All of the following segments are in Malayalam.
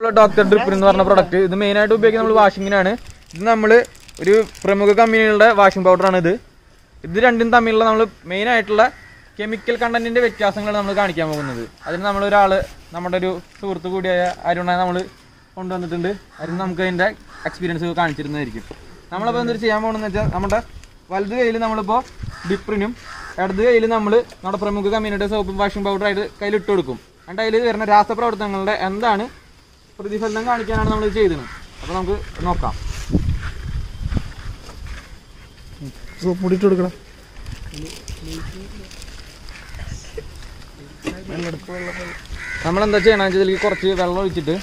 ഡോക്ടർ ഡ്രിപ്പിൻ എന്ന് പറഞ്ഞ പ്രൊഡക്റ്റ് ഇത് മെയിൻ ആയിട്ട് ഉപയോഗിക്കുന്നത് നമ്മൾ വാഷിങ്ങിനാണ് ഇത് നമ്മൾ ഒരു പ്രമുഖ കമ്പനികളുടെ വാഷിംഗ് പൗഡറാണ് ഇത് ഇത് രണ്ടും തമ്മിലുള്ള നമ്മൾ മെയിൻ ആയിട്ടുള്ള കെമിക്കൽ കണ്ടന്റിന്റെ വ്യത്യാസങ്ങളാണ് നമ്മൾ കാണിക്കാൻ പോകുന്നത് അതിന് നമ്മൾ ഒരാൾ നമ്മുടെ ഒരു സുഹൃത്ത് കൂടിയായ അരുണെ നമ്മൾ കൊണ്ടുവന്നിട്ടുണ്ട് അരുൺ നമുക്ക് അതിന്റെ എക്സ്പീരിയൻസ് കാണിച്ചിരുന്നതായിരിക്കും നമ്മളപ്പോൾ എന്തൊരു ചെയ്യാൻ പോകുന്നത് വെച്ചാൽ നമ്മുടെ വലത് കയ്യിൽ നമ്മളിപ്പോൾ ഡിപ്രിനും ഇടത് കയ്യിൽ നമ്മൾ നമ്മുടെ പ്രമുഖ കമ്പനിയുടെ സോപ്പും വാഷിംഗ് പൗഡറായിട്ട് കയ്യിൽ ഇട്ട് കൊടുക്കും എന്നിട്ട് അതിൽ വരുന്ന രാസപ്രവർത്തനങ്ങളുടെ എന്താണ് പ്രതിഫലനം കാണിക്കാനാണ് നമ്മൾ ചെയ്തത് അപ്പോൾ നമുക്ക് നോക്കാം സോപ്പ് പൊടിയിട്ട് കൊടുക്കണം നമ്മൾ എന്താ ചെയ്യണമെന്ന് വെച്ചാൽ ഇതിലേക്ക് കുറച്ച് വെള്ളം ഒഴിച്ചിട്ട്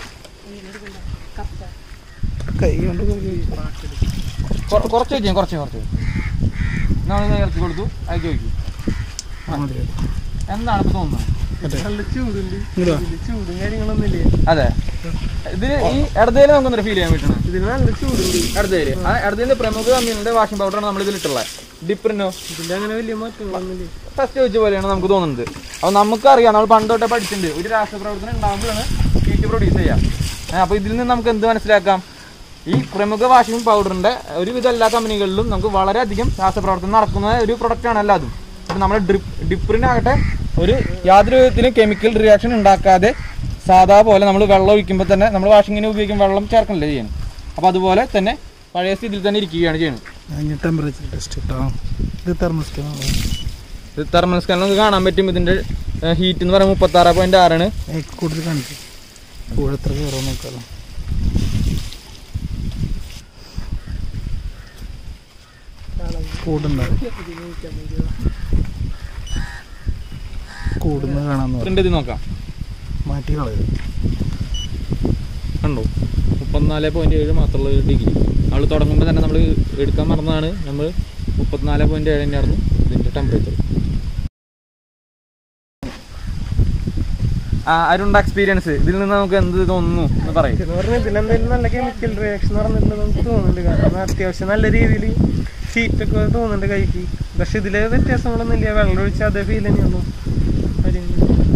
കൈ കൊണ്ട് കൊ- കുറച്ച് വെച്ചാൽ കുറച്ച് കുറച്ച് നമ്മൾ ഇറച്ചി കൊടുത്തു അയച്ചു ചോദിക്കും മതി എന്താണ് ഇപ്പോൾ തോന്നുന്നത് നല്ല ചൂടുണ്ട് ഇങ്ങോട്ട് വാ. ഇതില് ചൂടും കാര്യങ്ങളൊന്നും ഇല്ലേ അതെ ഇതിന് ഈ ഇടതേല് നമുക്ക് ഫീൽ ചെയ്യാൻ പറ്റണം ഇതിന് നല്ല ചൂടുണ്ട് ഇടതേല് ആ ഇടതേല് പ്രമുഖ കമ്പനിയുടെ വാഷിംഗ് പൗഡറാണ് നമ്മൾ ഇതിലിട്ടുള്ളത് ഡിപ്രിനോ ഇതിന്റെ അങ്ങനെ വലിയ മാറ്റങ്ങളൊന്നുമില്ല ഫസ്റ്റ് വെച്ച പോലെയാണ് നമുക്ക് തോന്നുന്നത് അപ്പോൾ നമുക്കറിയാം നമ്മൾ പണ്ട് തൊട്ടേ പഠിച്ചിട്ടുണ്ട് ഒരു രാസപ്രവർത്തനം ഉണ്ടാകുമ്പോഴാണ് ഹീറ്റ് പ്രൊഡ്യൂസ് ചെയ്യുക അപ്പോൾ ഇതിൽ നിന്ന് നമുക്ക് എന്ത് മനസ്സിലാക്കാം ഈ പ്രമുഖ വാഷിംഗ് പൗഡറിന്റെ ഒരുവിധ എല്ലാ കമ്പനികളിലും നമുക്ക് വളരെയധികം രാസപ്രവർത്തനം നടക്കുന്ന ഒരു പ്രൊഡക്റ്റാണ് എല്ലാതും അപ്പോൾ നമ്മുടെ ഡ്രിപ്പ് ഡിപ്രിനാകട്ടെ ഒരു യാതൊരു വിധത്തിലും കെമിക്കൽ റിയാക്ഷൻ ഉണ്ടാക്കാതെ സാധാ പോലെ നമ്മൾ വെള്ളം ഒഴിക്കുമ്പോൾ തന്നെ നമ്മൾ വാഷിങ്ങിന് ഉപയോഗിക്കും വെള്ളം ചേർക്കണല്ലേ ചെയ്യണം അപ്പോൾ അതുപോലെ തന്നെ പഴയ സ്ഥിതിയിൽ തന്നെ ഇരിക്കുകയാണ് ചെയ്യുന്നത് ഞാൻ ടെമ്പറേച്ചർ ടെസ്റ്റ് ഇട്ടോ ഇത് തെർമോസ്കാനാണ് ഇത് തെർമൽ സ്കാനിൽ നമുക്ക് കാണാൻ പറ്റും ഇതിന്റെ ഹീറ്റ് എന്ന് പറയുമ്പോൾ മുപ്പത്തി ആറ് പോയിന്റ് ആറാണ് കൂടുതൽ കാണിക്കും കൂടെ എത്ര കയറാൻ നോക്കാലോ കൂടുണ്ടാവും കൂടുന്ന കാണാന്ന് പറഞ്ഞു പ്രിന്റ് ഇത് നോക്കാം മാറ്റി കളയത് കണ്ടോ മുപ്പത്തിനാല് പോയിന്റ് ഏഴ് മാത്രമുള്ള ഒരു ഡിഗ്രി നമ്മൾ തുടങ്ങുമ്പോൾ തന്നെ നമ്മൾ എടുക്കാൻ മറന്നതാണ് നമ്മൾ മുപ്പത്തിനാല് പോയിന്റ് ഏഴ് തന്നെയായിരുന്നു ഇതിന്റെ ടെമ്പറേച്ചർ ആ അരുണ്ട എക്സ്പീരിയൻസ് ഇതിൽ നിന്ന് നമുക്ക് എന്ത് തോന്നുന്നു എന്ന് പറയും എന്ന് പറഞ്ഞാൽ ഇതിലെന്തായാലും നല്ല കെമിക്കൽ റിയാക്ഷൻ നടന്നിട്ടുണ്ടെന്ന് നമുക്ക് തോന്നുന്നുണ്ട് കാരണം അത്യാവശ്യം നല്ല രീതിയിൽ ഹീറ്റൊക്കെ തോന്നുന്നുണ്ട് കൈക്ക് പക്ഷെ ഇതില് വ്യത്യാസങ്ങളൊന്നും ഇല്ല വെള്ളം ഒഴിച്ചാൽ അതേ ഫീൽ തന്നെയുള്ളൂ കാര്യങ്ങൾ